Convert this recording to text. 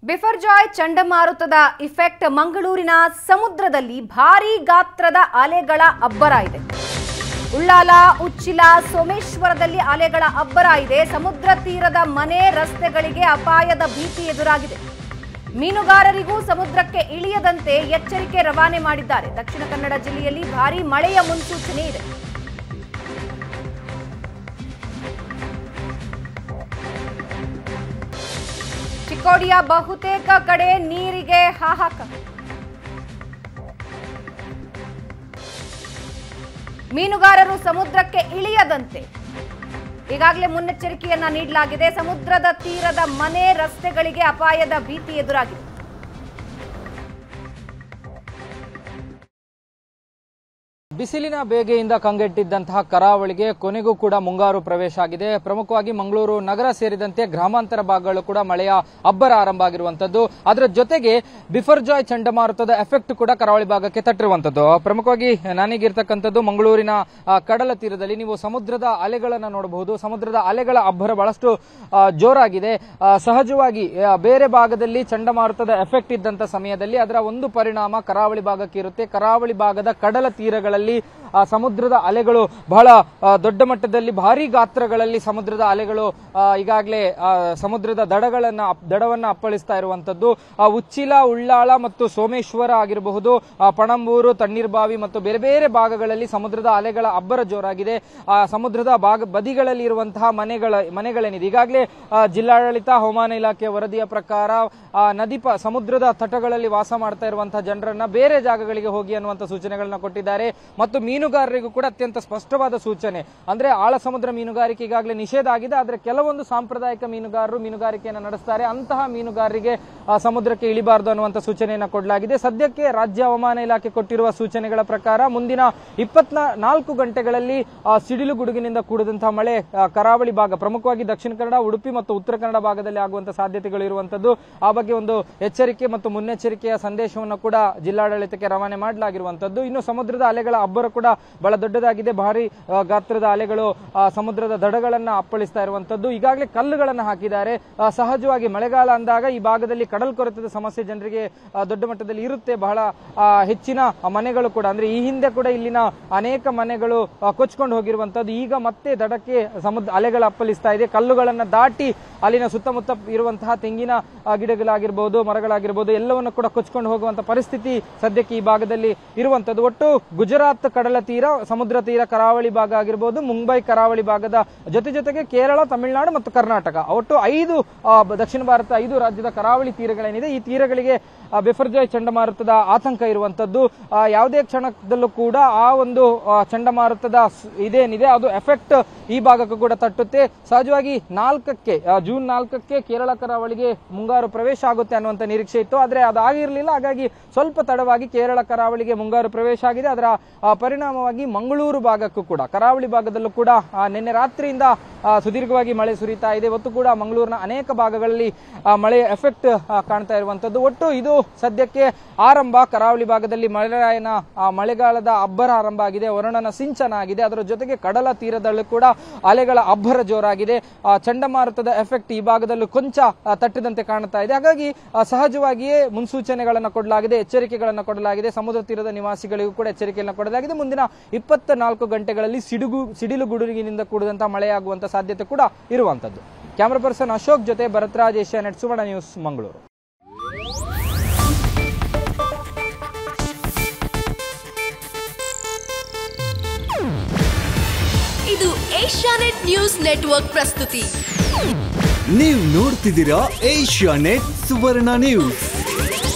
ಬಿಫರ್ಜಾಯ್ ಚಂಡಮಾರುತದ ಇಫೆಕ್ಟ್ ಮಂಗಳೂರಿನ ಸಮುದ್ರದಲ್ಲಿ ಭಾರೀ ಗಾತ್ರದ ಅಲೆಗಳ ಅಬ್ಬರ ಇದೆ ಉಳ್ಳಾಲ ಉಚ್ಚಿಲ ಸೋಮೇಶ್ವರದಲ್ಲಿ ಅಲೆಗಳ ಅಬ್ಬರ ಇದೆ ಸಮುದ್ರ ತೀರದ ಮನೆ ರಸ್ತೆಗಳಿಗೆ ಅಪಾಯದ ಭೀತಿ ಎದುರಾಗಿದೆ ಮೀನುಗಾರರಿಗೂ ಸಮುದ್ರಕ್ಕೆ ಇಳಿಯದಂತೆ ಎಚ್ಚರಿಕೆ ರವಾನೆ ಮಾಡಿದ್ದಾರೆ ದಕ್ಷಿಣ ಕನ್ನಡ ಜಿಲ್ಲೆಯಲ್ಲಿ ಭಾರೀ ಮಳೆಯ ಮುನ್ಸೂಚನೆ ಇದೆ ಚಿಕ್ಕೋಡಿಯ ಬಹುತೇಕ ಕಡೆ ನೀರಿಗೆ ಹಾಹಾಕಾರ ಮೀನುಗಾರರು ಸಮುದ್ರಕ್ಕೆ ಇಳಿಯದಂತೆ ಈಗಾಗಲೇ ಮುನ್ನೆಚ್ಚರಿಕೆಯನ್ನ ನೀಡಲಾಗಿದೆ ಸಮುದ್ರದ ತೀರದ ಮನೆ ರಸ್ತೆಗಳಿಗೆ ಅಪಾಯದ ಭೀತಿ ಎದುರಾಗಿದೆ ಬಿಸಿಲಿನ ಬೇಗೆಯಿಂದ ಕಂಗೆಟ್ಟಿದ್ದಂತಹ ಕರಾವಳಿಗೆ ಕೊನೆಗೂ ಕೂಡ ಮುಂಗಾರು ಪ್ರವೇಶ ಆಗಿದೆ ಪ್ರಮುಖವಾಗಿ ಮಂಗಳೂರು ನಗರ ಸೇರಿದಂತೆ ಗ್ರಾಮಾಂತರ ಭಾಗಗಳು ಕೂಡ ಮಳೆಯ ಅಬ್ಬರ ಆರಂಭ ಆಗಿರುವಂತದ್ದು ಅದರ ಜೊತೆಗೆ ಬಿಫರ್ಜಾಯ್ ಚಂಡಮಾರುತದ ಎಫೆಕ್ಟ್ ಕೂಡ ಕರಾವಳಿ ಭಾಗಕ್ಕೆ ತಟ್ಟಿರುವಂತದ್ದು ಪ್ರಮುಖವಾಗಿ ನನಗಿರ್ತಕ್ಕಂಥದ್ದು ಮಂಗಳೂರಿನ ಆ, ಕಡಲ ತೀರದಲ್ಲಿ ನೀವು ಸಮುದ್ರದ ಅಲೆಗಳನ್ನು ನೋಡಬಹುದು ಸಮುದ್ರದ ಅಲೆಗಳ ಅಬ್ಬರ ಬಹಳಷ್ಟು ಆ, ಜೋರಾಗಿದೆ ಆ, ಸಹಜವಾಗಿ ಆ, ಬೇರೆ ಭಾಗದಲ್ಲಿ ಚಂಡಮಾರುತದ ಎಫೆಕ್ಟ್ ಇದ್ದಂತ ಸಮಯದಲ್ಲಿ ಅದರ ಒಂದು ಪರಿಣಾಮ ಕರಾವಳಿ ಭಾಗಕ್ಕೆ ಇರುತ್ತೆ ಕರಾವಳಿ ಭಾಗದ ಕಡಲ ತೀರಗಳಲ್ಲಿ ಆ, ಸಮುದ್ರದ ಅಲೆಗಳು ಬಹಳ ಆ, ದೊಡ್ಡ ಮಟ್ಟದಲ್ಲಿ ಭಾರಿ ಗಾತ್ರಗಳಲ್ಲಿ ಸಮುದ್ರದ ಅಲೆಗಳು ಆ, ಈಗಾಗಲೇ ಆ, ಸಮುದ್ರದ ದಡಗಳನ್ನ ಅಪ್- ದಡವನ್ನ ಅಪ್ಪಳಿಸ್ತಾ ಇರುವಂತದ್ದು ಆ, ಉಚ್ಚಿಲ ಉಳ್ಳಾಳ ಮತ್ತು ಸೋಮೇಶ್ವರ ಆಗಿರಬಹುದು ಆ, ಪಣಂಬೂರು ತಣ್ಣೀರ್ಬಾವಿ ಮತ್ತು ಬೇರೆ ಬೇರೆ ಭಾಗಗಳಲ್ಲಿ ಸಮುದ್ರದ ಅಲೆಗಳ ಅಬ್ಬರ ಜೋರಾಗಿದೆ ಆ ಸಮುದ್ರದ ಭಾಗ ಬದಿಗಳಲ್ಲಿ ಇರುವಂತಹ ಮನೆಗಳ ಮನೆಗಳೇನಿದೆ ಈಗಾಗಲೇ ಆ, ಜಿಲ್ಲಾಡಳಿತ ಹವಾಮಾನ ಇಲಾಖೆ ವರದಿಯ ಪ್ರಕಾರ ಆ, ನದಿ ಪ ಸಮುದ್ರದ ತಟಗಳಲ್ಲಿ ವಾಸ ಮಾಡ್ತಾ ಇರುವಂತಹ ಜನರನ್ನ ಬೇರೆ ಜಾಗಗಳಿಗೆ ಹೋಗಿ ಅನ್ನುವಂಥ ಸೂಚನೆಗಳನ್ನ ಕೊಟ್ಟಿದ್ದಾರೆ ಮತ್ತು ಮೀನುಗಾರರಿಗೂ ಕೂಡ ಅತ್ಯಂತ ಸ್ಪಷ್ಟವಾದ ಸೂಚನೆ ಅಂದ್ರೆ ಆಳ ಸಮುದ್ರ ಮೀನುಗಾರಿಕೆ ಈಗಾಗಲೇ ನಿಷೇಧ ಆಗಿದೆ ಆದರೆ ಕೆಲವೊಂದು ಸಾಂಪ್ರದಾಯಿಕ ಮೀನುಗಾರರು ಮೀನುಗಾರಿಕೆಯನ್ನು ನಡೆಸ್ತಾರೆ ಅಂತಹ ಮೀನುಗಾರರಿಗೆ ಆ, ಸಮುದ್ರಕ್ಕೆ ಇಳಿಬಾರದು ಅನ್ನುವಂಥ ಸೂಚನೆಯನ್ನು ಕೊಡಲಾಗಿದೆ ಸದ್ಯಕ್ಕೆ ರಾಜ್ಯ ಹವಾಮಾನ ಇಲಾಖೆ ಕೊಟ್ಟಿರುವ ಸೂಚನೆಗಳ ಪ್ರಕಾರ ಮುಂದಿನ ಇಪ್ಪತ್ನಾ ನಾಲ್ಕು ಗಂಟೆಗಳಲ್ಲಿ ಆ, ಸಿಡಿಲು ಗುಡುಗಿನಿಂದ ಕೂಡಿದಂತಹ ಮಳೆ ಆ, ಕರಾವಳಿ ಭಾಗ ಪ್ರಮುಖವಾಗಿ ದಕ್ಷಿಣ ಕನ್ನಡ ಉಡುಪಿ ಮತ್ತು ಉತ್ತರ ಕನ್ನಡ ಭಾಗದಲ್ಲಿ ಆಗುವಂತಹ ಸಾಧ್ಯತೆಗಳು ಇರುವಂತದ್ದು ಆ ಬಗ್ಗೆ ಒಂದು ಎಚ್ಚರಿಕೆ ಮತ್ತು ಮುನ್ನೆಚ್ಚರಿಕೆಯ ಸಂದೇಶವನ್ನು ಕೂಡ ಜಿಲ್ಲಾಡಳಿತಕ್ಕೆ ರವಾನೆ ಮಾಡಲಾಗಿರುವಂತದ್ದು ಇನ್ನು ಸಮುದ್ರದ ಅಲೆಗಳ ಅಬ್ಬರ ಕೂಡ ಬಹಳ ದೊಡ್ಡದಾಗಿದೆ ಭಾರಿ ಆ, ಗಾತ್ರದ ಅಲೆಗಳು ಆ, ಸಮುದ್ರದ ದಡಗಳನ್ನ ಅಪ್ಪಳಿಸ್ತಾ ಇರುವಂತದ್ದು ಈಗಾಗಲೇ ಕಲ್ಲುಗಳನ್ನು ಹಾಕಿದ್ದಾರೆ ಆ, ಸಹಜವಾಗಿ ಮಳೆಗಾಲ ಅಂದಾಗ ಈ ಭಾಗದಲ್ಲಿ ಕಡಲ್ ಕೊರೆತದ ಸಮಸ್ಯೆ ಜನರಿಗೆ ಆ, ದೊಡ್ಡ ಮಟ್ಟದಲ್ಲಿ ಇರುತ್ತೆ ಬಹಳ ಆ, ಹೆಚ್ಚಿನ ಮನೆಗಳು ಕೂಡ ಅಂದ್ರೆ ಈ ಹಿಂದೆ ಕೂಡ ಇಲ್ಲಿನ ಅನೇಕ ಮನೆಗಳು ಆ, ಕೊಚ್ಕೊಂಡು ಹೋಗಿರುವಂತದ್ದು ಈಗ ಮತ್ತೆ ದಡಕ್ಕೆ ಸಮುದ್ರ ಅಲೆಗಳು ಅಪ್ಪಳಿಸ್ತಾ ಇದೆ ಕಲ್ಲುಗಳನ್ನ ದಾಟಿ ಅಲ್ಲಿನ ಸುತ್ತಮುತ್ತ ಇರುವಂತಹ ತೆಂಗಿನ ಆ, ಗಿಡಗಳಾಗಿರ್ಬೋದು ಮರಗಳಾಗಿರ್ಬೋದು ಎಲ್ಲವನ್ನು ಕೂಡ ಕೊಚ್ಕೊಂಡು ಹೋಗುವಂತ ಪರಿಸ್ಥಿತಿ ಸದ್ಯಕ್ಕೆ ಈ ಭಾಗದಲ್ಲಿ ಇರುವಂತದ್ದು ಒಟ್ಟು ಗುಜರಾತ್ ಕಡಲ ತೀರ ಸಮುದ್ರ ತೀರ ಕರಾವಳಿ ಭಾಗ ಆಗಿರ್ಬೋದು ಮುಂಬೈ ಕರಾವಳಿ ಭಾಗದ ಜೊತೆ ಜೊತೆಗೆ ಕೇರಳ ತಮಿಳುನಾಡು ಮತ್ತು ಕರ್ನಾಟಕ ಒಟ್ಟು ಐದು ಆ, ಬ- ದಕ್ಷಿಣ ಭಾರತ ಐದು ರಾಜ್ಯದ ಕರಾವಳಿ ತೀರಗಳೇನಿದೆ ಈ ತೀರಗಳಿಗೆ ಆ, ಬಿಫರ್ಜಾಯ್ ಚಂಡಮಾರುತದ ಆತಂಕ ಇರುವಂತದ್ದು ಆ, ಯಾವುದೇ ಕ್ಷಣದಲ್ಲೂ ಕೂಡ ಆ ಒಂದು ಆ, ಚಂಡಮಾರುತದ ಸ್- ಇದೇನಿದೆ ಅದು ಎಫೆಕ್ಟ್ ಈ ಭಾಗಕ್ಕೂ ಕೂಡ ತಟ್ಟುತ್ತೆ ಸಹಜವಾಗಿ ನಾಲ್ಕಕ್ಕೆ ಆ, ಜೂನ್ ನಾಲ್ಕಕ್ಕೆ ಕೇರಳ ಕರಾವಳಿಗೆ ಮುಂಗಾರು ಪ್ರವೇಶ ಆಗುತ್ತೆ ಅನ್ನುವಂತ ನಿರೀಕ್ಷೆ ಇತ್ತು ಆದ್ರೆ ಅದಾಗಿರಲಿಲ್ಲ ಹಾಗಾಗಿ ಸ್ವಲ್ಪ ತಡವಾಗಿ ಕೇರಳ ಕರಾವಳಿಗೆ ಮುಂಗಾರು ಪ್ರವೇಶ ಆಗಿದೆ ಅದರ ಆ, ಪರಿಣಾಮವಾಗಿ ಮಂಗಳೂರು ಭಾಗಕ್ಕೂ ಕೂಡ ಕರಾವಳಿ ಭಾಗದಲ್ಲೂ ಕೂಡ ಆ, ನಿನ್ನೆ ರಾತ್ರಿಯಿಂದ ಆ, ಸುದೀರ್ಘವಾಗಿ ಮಳೆ ಸುರಿತಾ ಇದೆ ಇವತ್ತು ಕೂಡ ಮಂಗಳೂರಿನ ಅನೇಕ ಭಾಗಗಳಲ್ಲಿ ಆ, ಮಳೆಯ ಎಫೆಕ್ಟ್ ಕಾಣ್ತಾ ಇರುವಂತದ್ದು ಒಟ್ಟು ಇದು ಸದ್ಯಕ್ಕೆ ಆರಂಭ ಕರಾವಳಿ ಭಾಗದಲ್ಲಿ ಮಳೆರಾಯನ ಆ, ಮಳೆಗಾಲದ ಅಬ್ಬರ ಆರಂಭ ಆಗಿದೆ ವರುಣನ ಸಿಂಚನ ಆಗಿದೆ ಅದರ ಜೊತೆಗೆ ಕಡಲ ತೀರದಲ್ಲೂ ಕೂಡ ಅಲೆಗಳ ಅಬ್ಬರ ಜೋರಾಗಿದೆ ಆ, ಚಂಡಮಾರುತದ ಎಫೆಕ್ಟ್ ಈ ಭಾಗದಲ್ಲೂ ಕೊಂಚ ಆ, ತಟ್ಟಿದಂತೆ ಕಾಣ್ತಾ ಇದೆ ಹಾಗಾಗಿ ಆ, ಸಹಜವಾಗಿಯೇ ಮುನ್ಸೂಚನೆಗಳನ್ನು ಕೊಡಲಾಗಿದೆ ಎಚ್ಚರಿಕೆಗಳನ್ನು ಕೊಡಲಾಗಿದೆ ಸಮುದ್ರ ತೀರದ ನಿವಾಸಿಗಳಿಗೂ ಕೂಡ ಎಚ್ಚರಿಕೆಯನ್ನು ಕೊಡಲಾಗಿದೆ ಮುಂದಿನ ಇಪ್ಪತ್ತ ನಾಲ್ಕು ಗಂಟೆಗಳಲ್ಲಿ ಸಿಡುಗು ಸಿಡಿಲು ಗುಡುಗಿನಿಂದ ಕೂಡಿದಂತಹ ಮಳೆಯಾಗುವಂತ ಸಾಧ್ಯತೆ ಕೂಡ ಇರುವಂತದ್ದು ಕ್ಯಾಮರಾ ಪರ್ಸನ್ ಅಶೋಕ್ ಜೊತೆ Bharathraj Asianet Suvarna news Mangaluru ಇದು ಏಷ್ಯಾನೆಟ್ ನ್ಯೂಸ್ ನೆಟ್ವರ್ಕ್ ಪ್ರಸ್ತುತಿ ನೀವು ನೋಡ್ತಿದ್ದೀರಾ ಏಷ್ಯಾ ನೆಟ್ ಸುವರ್ಣ ನ್ಯೂಸ್